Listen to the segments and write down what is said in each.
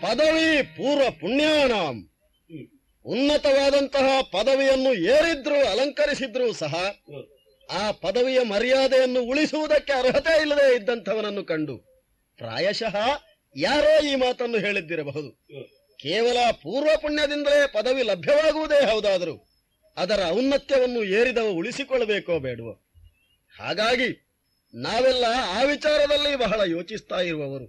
ಪದವಿ ಪೂರ್ವ ಪುಣ್ಯಾನಾಂ ಉನ್ನತವಾದಂತಹ ಪದವಿಯನ್ನು ಏರಿದ್ರು ಅಲಂಕರಿಸಿದ್ರು ಸಹ ಆ ಪದವಿಯ ಮರ್ಯಾದೆಯನ್ನು ಉಳಿಸುವುದಕ್ಕೆ ಅರ್ಹತೆ ಇಲ್ಲದೆ ಇದ್ದಂಥವನನ್ನು ಕಂಡು ಪ್ರಾಯಶಃ ಯಾರೋ ಈ ಮಾತನ್ನು ಹೇಳಿದ್ದಿರಬಹುದು ಕೇವಲ ಪೂರ್ವ ಪುಣ್ಯದಿಂದಲೇ ಪದವಿ ಲಭ್ಯವಾಗುವುದೇ ಹೌದಾದರೂ ಅದರ ಔನ್ನತ್ಯವನ್ನು ಏರಿದವ ಉಳಿಸಿಕೊಳ್ಳಬೇಕೋ ಬೇಡವೋ ಹಾಗಾಗಿ ನಾವೆಲ್ಲ ಆ ವಿಚಾರದಲ್ಲಿ ಬಹಳ ಯೋಚಿಸ್ತಾ ಇರುವವರು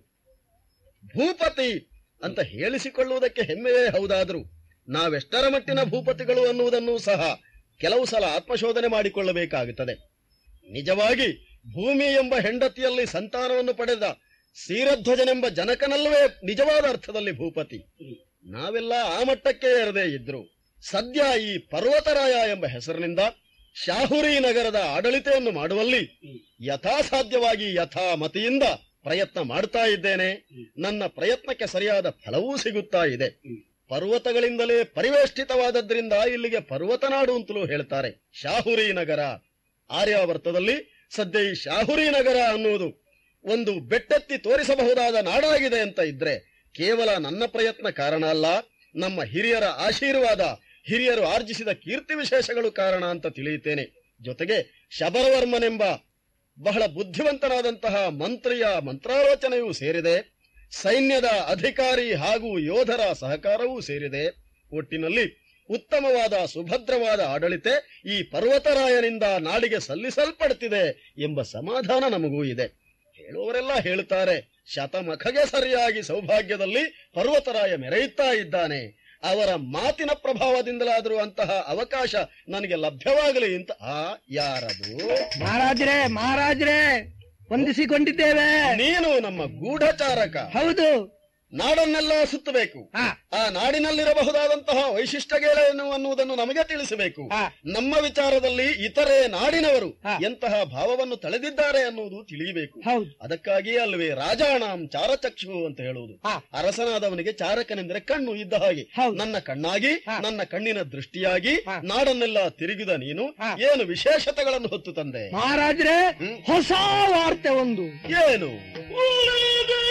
ಭೂಪತಿ ಅಂತ ಹೇಳಿಸಿಕೊಳ್ಳುವುದಕ್ಕೆ ಹೆಮ್ಮೆಯೇ ಹೌದಾದರೂ ನಾವೆಷ್ಟರ ಮಟ್ಟಿನ ಭೂಪತಿಗಳು ಅನ್ನುವುದನ್ನು ಸಹ ಕೆಲವು ಸಲ ಆತ್ಮಶೋಧನೆ ಮಾಡಿಕೊಳ್ಳಬೇಕಾಗುತ್ತದೆ ನಿಜವಾಗಿ ಭೂಮಿ ಎಂಬ ಹೆಂಡತಿಯಲ್ಲಿ ಸಂತಾನವನ್ನು ಪಡೆದ ಸೀರಧ್ವಜನೆಂಬ ಜನಕನಲ್ಲವೇ ನಿಜವಾದ ಅರ್ಥದಲ್ಲಿ ಭೂಪತಿ ನಾವೆಲ್ಲ ಆ ಮಟ್ಟಕ್ಕೆ ಏರದೇ ಇದ್ರು ಸದ್ಯ ಈ ಪರ್ವತರಾಯ ಎಂಬ ಹೆಸರಿನಿಂದ ಶಾಹುರಿ ನಗರದ ಆಡಳಿತೆಯನ್ನು ಮಾಡುವಲ್ಲಿ ಯಥಾಸಾಧ್ಯವಾಗಿ ಯಥಾಮತಿಯಿಂದ ಪ್ರಯತ್ನ ಮಾಡ್ತಾ ಇದ್ದೇನೆ ನನ್ನ ಪ್ರಯತ್ನಕ್ಕೆ ಸರಿಯಾದ ಫಲವೂ ಸಿಗುತ್ತಾ ಇದೆ ಪರ್ವತಗಳಿಂದಲೇ ಪರಿವೇಷ್ಟಿತವಾದದ್ರಿಂದ ಇಲ್ಲಿಗೆ ಪರ್ವತನಾಡು ಅಂತಲೂ ಹೇಳ್ತಾರೆ ಶಾಹುರಿ ನಗರ ಆರ್ಯಾವರ್ತದಲ್ಲಿ ಸದ್ಯ ಈ ಶಾಹುರಿ ನಗರ ಅನ್ನುವುದು ಒಂದು ಬೆಟ್ಟೆತ್ತಿ ತೋರಿಸಬಹುದಾದ ನಾಡಾಗಿದೆ ಅಂತ ಇದ್ರೆ ಕೇವಲ ನನ್ನ ಪ್ರಯತ್ನ ಕಾರಣ ಅಲ್ಲ ನಮ್ಮ ಹಿರಿಯರ ಆಶೀರ್ವಾದ ಹಿರಿಯರು ಆರ್ಜಿಸಿದ ಕೀರ್ತಿ ವಿಶೇಷಗಳು ಕಾರಣ ಅಂತ ತಿಳಿಯುತ್ತೇನೆ ಜೊತೆಗೆ ಶಬರವರ್ಮನೆಂಬ ಬಹಳ ಬುದ್ಧಿವಂತನಾದಂತಹ ಮಂತ್ರಿಯ ಮಂತ್ರಾಲೋಚನೆಯೂ ಸೇರಿದೆ ಸೈನ್ಯದ ಅಧಿಕಾರಿ ಹಾಗೂ ಯೋಧರ ಸಹಕಾರವೂ ಸೇರಿದೆ ಒಟ್ಟಿನಲ್ಲಿ ಉತ್ತಮವಾದ ಸುಭದ್ರವಾದ ಆಡಳಿತೆ ಈ ಪರ್ವತರಾಯನಿಂದ ನಾಡಿಗೆ ಸಲ್ಲಿಸಲ್ಪಡುತ್ತಿದೆ ಎಂಬ ಸಮಾಧಾನ ನಮಗೂ ಇದೆ ಹೇಳುವವರೆಲ್ಲ ಹೇಳುತ್ತಾರೆ ಶತಮಖಗೆ ಸರಿಯಾಗಿ ಸೌಭಾಗ್ಯದಲ್ಲಿ ಪರ್ವತರಾಯ ಮೆರೆಯುತ್ತಾ ಇದ್ದಾನೆ ಅವರ ಮಾತಿನ ಪ್ರಭಾವದಿಂದಲಾದರೂ ಅಂತಹ ಅವಕಾಶ ನನಗೆ ಲಭ್ಯವಾಗಲಿ ಅಂತ ಆ ಯಾರದು ಮಹಾರಾಜ್ರೆ ಮಹಾರಾಜ್ರೆ ವಂದಿಸಿಕೊಂಡಿದ್ದೇವೆ ನೀನು ನಮ್ಮ ಗೂಢಚಾರಕ ಹೌದು ನಾಡನ್ನೆಲ್ಲ ಸುತ್ತಬೇಕು ಹಾ ಆ ನಾಡಿನಲ್ಲಿರಬಹುದಾದಂತಹ ವೈಶಿಷ್ಟ್ಯಗಳೇನು ಅನ್ನುವುದನ್ನು ನಮಗೆ ತಿಳಿಸಬೇಕು ಹಾ. ನಮ್ಮ ವಿಚಾರದಲ್ಲಿ ಇತರೆ ನಾಡಿನವರು ಹಾ. ಎಂತಹ ಭಾವವನ್ನು ತಳೆದಿದ್ದಾರೆ ಅನ್ನುವುದು ತಿಳಿಯಬೇಕು ಹೌದು ಅದಕ್ಕಾಗಿಯೇ ಅಲ್ವೇ ರಾಜಾಣಂ ಚಾರಚಕ್ಷು ಅಂತ ಹೇಳುವುದು ಹಾ. ಅರಸನಾದವನಿಗೆ ಚಾರಕನೆಂದರೆ ಕಣ್ಣು ಇದ್ದ ಹಾಗೆ ಹೌದು. ನನ್ನ ಕಣ್ಣಾಗಿ ಹಾ. ನನ್ನ ಕಣ್ಣಿನ ದೃಷ್ಟಿಯಾಗಿ ಹಾ. ನಾಡನ್ನೆಲ್ಲ ತಿರುಗಿದ ನೀನು ಹಾ. ಏನು ವಿಶೇಷತೆಗಳನ್ನು ಹೊತ್ತು ತಂದೆ ಮಹಾರಾಜ್ರೆ ಹ್ಮ್. ಹೊಸ ವಾರ್ತೆ ಒಂದು ಏನು